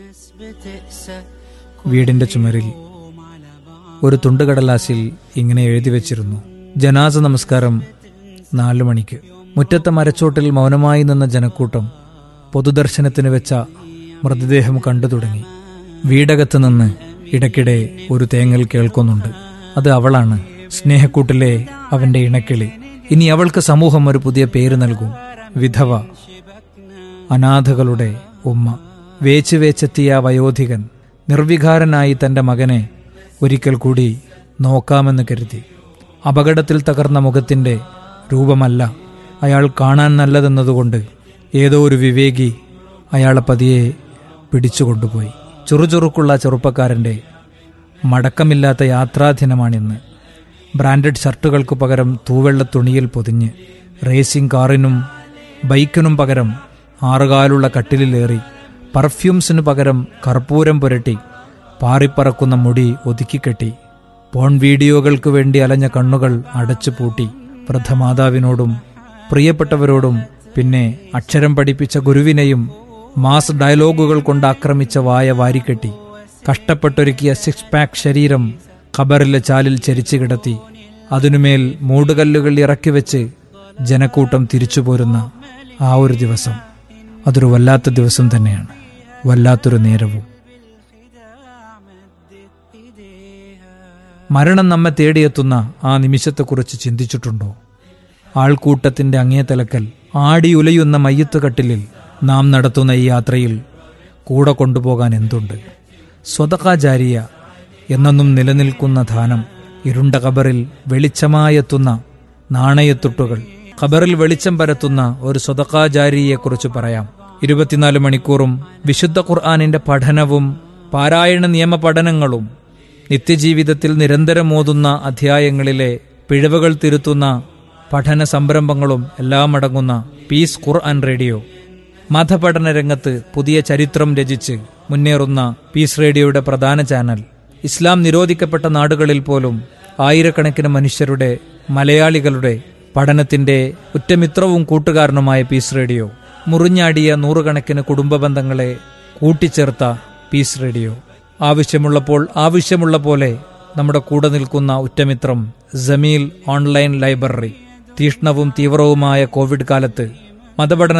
വീടിന്റെ ചുമരിൽ ഒരു തുണ്ടുകടലാസിൽ ഇങ്ങനെ എഴുതി വെച്ചിരുന്നു ജനാസ നമസ്കാരം നാലു മണിക്ക് മുറ്റത്തെ മരച്ചോട്ടിൽ മൗനമായി നിന്ന ജനക്കൂട്ടം പൊതുദർശനത്തിന് വെച്ച മൃതദേഹം കണ്ടു തുടങ്ങി വീടകത്ത് നിന്ന് ഇടയ്ക്കിടെ ഒരു തേങ്ങൽ കേൾക്കുന്നുണ്ട് അത് അവളാണ് സ്നേഹക്കൂട്ടിലെ അവന്റെ ഇണക്കിളി ഇനി അവൾക്ക് സമൂഹം ഒരു പുതിയ പേര് നൽകും വിധവ അനാഥകളുടെ ഉമ്മ വേച്ച് വേച്ചെത്തിയ ആ വയോധികൻ നിർവികാരനായി തന്റെ മകനെ ഒരിക്കൽ കൂടി നോക്കാമെന്ന് കരുതി അപകടത്തിൽ തകർന്ന മുഖത്തിന്റെ രൂപമല്ല അയാൾ കാണാൻ നല്ലതെന്നതുകൊണ്ട് ഏതോ ഒരു വിവേകി അയാളെ പതിയെ പിടിച്ചുകൊണ്ടുപോയി ചുറുചുറുക്കുള്ള ചെറുപ്പക്കാരന്റെ മടക്കമില്ലാത്ത യാത്രാദിനമാണിന്ന് ബ്രാൻഡഡ് ഷർട്ടുകൾക്ക് പകരം തൂവെള്ള തുണിയിൽ പൊതിഞ്ഞ് റേസിംഗ് കാറിനും ബൈക്കിനും പകരം ആറുകാലുള്ള കട്ടിലിലേറി പെർഫ്യൂംസിനു പകരം കർപ്പൂരം പുരട്ടി പാറിപ്പറക്കുന്ന മുടി ഒതുക്കിക്കെട്ടി പോൺ വീഡിയോകൾക്ക് വേണ്ടി അലഞ്ഞ കണ്ണുകൾ അടച്ചു പൂട്ടി വൃദ്ധമാതാവിനോടും പ്രിയപ്പെട്ടവരോടും പിന്നെ അക്ഷരം പഠിപ്പിച്ച ഗുരുവിനെയും മാസ് ഡയലോഗുകൾ കൊണ്ട് ആക്രമിച്ച വായ വാരിക്കെട്ടി കഷ്ടപ്പെട്ടൊരുക്കിയ സിക്സ് പാക്ക് ശരീരം ഖബറിലെ ചാലിൽ ചരിച്ചു കിടത്തി അതിനുമേൽ മൂടുകല്ലുകൾ ഇറക്കി വെച്ച് ജനക്കൂട്ടം തിരിച്ചു പോരുന്ന ആ ഒരു ദിവസം അതൊരു വല്ലാത്ത ദിവസം തന്നെയാണ് വല്ലാത്തൊരു നേരവും മരണം നമ്മെ തേടിയെത്തുന്ന ആ നിമിഷത്തെക്കുറിച്ച് ചിന്തിച്ചിട്ടുണ്ടോ ആൾക്കൂട്ടത്തിന്റെ അങ്ങേതലക്കൽ ആടിയുലയുന്ന മയ്യത്ത് കട്ടിലിൽ നാം നടത്തുന്ന ഈ യാത്രയിൽ കൂടെ കൊണ്ടുപോകാൻ എന്തുണ്ട് സ്വതകാചാരിയ എന്നെന്നും നിലനിൽക്കുന്ന ധാനം ഇരുണ്ട കബറിൽ വെളിച്ചമായെത്തുന്ന നാണയത്തുട്ടുകൾ ഖബറിൽ വെളിച്ചം പരത്തുന്ന ഒരു സ്വതകാചാരിയെക്കുറിച്ച് പറയാം ഇരുപത്തിനാല് മണിക്കൂറും വിശുദ്ധ ഖുർആാനിന്റെ പഠനവും പാരായണ നിയമ പഠനങ്ങളും നിത്യജീവിതത്തിൽ നിരന്തരം ഓതുന്ന അധ്യായങ്ങളിലെ പിഴവുകൾ തിരുത്തുന്ന പഠന സംരംഭങ്ങളും എല്ലാം അടങ്ങുന്ന പീസ് ഖുർആൻ റേഡിയോ മതപഠന രംഗത്ത് പുതിയ ചരിത്രം രചിച്ച് മുന്നേറുന്ന പീസ് റേഡിയോയുടെ പ്രധാന ചാനൽ ഇസ്ലാം നിരോധിക്കപ്പെട്ട നാടുകളിൽ പോലും ആയിരക്കണക്കിന് മനുഷ്യരുടെ മലയാളികളുടെ പഠനത്തിന്റെ ഉറ്റമിത്രവും കൂട്ടുകാരനുമായ പീസ് റേഡിയോ മുറിഞ്ഞാടിയ നൂറുകണക്കിന് കുടുംബ ബന്ധങ്ങളെ കൂട്ടിച്ചേർത്ത പീസ് റേഡിയോ ആവശ്യമുള്ളപ്പോൾ ആവശ്യമുള്ള പോലെ നമ്മുടെ കൂടെ നിൽക്കുന്ന ഉറ്റമിത്രം ജമീൽ ഓൺലൈൻ ലൈബ്രറി തീഷ്ണവും തീവ്രവുമായ കോവിഡ് കാലത്ത് മതപഠന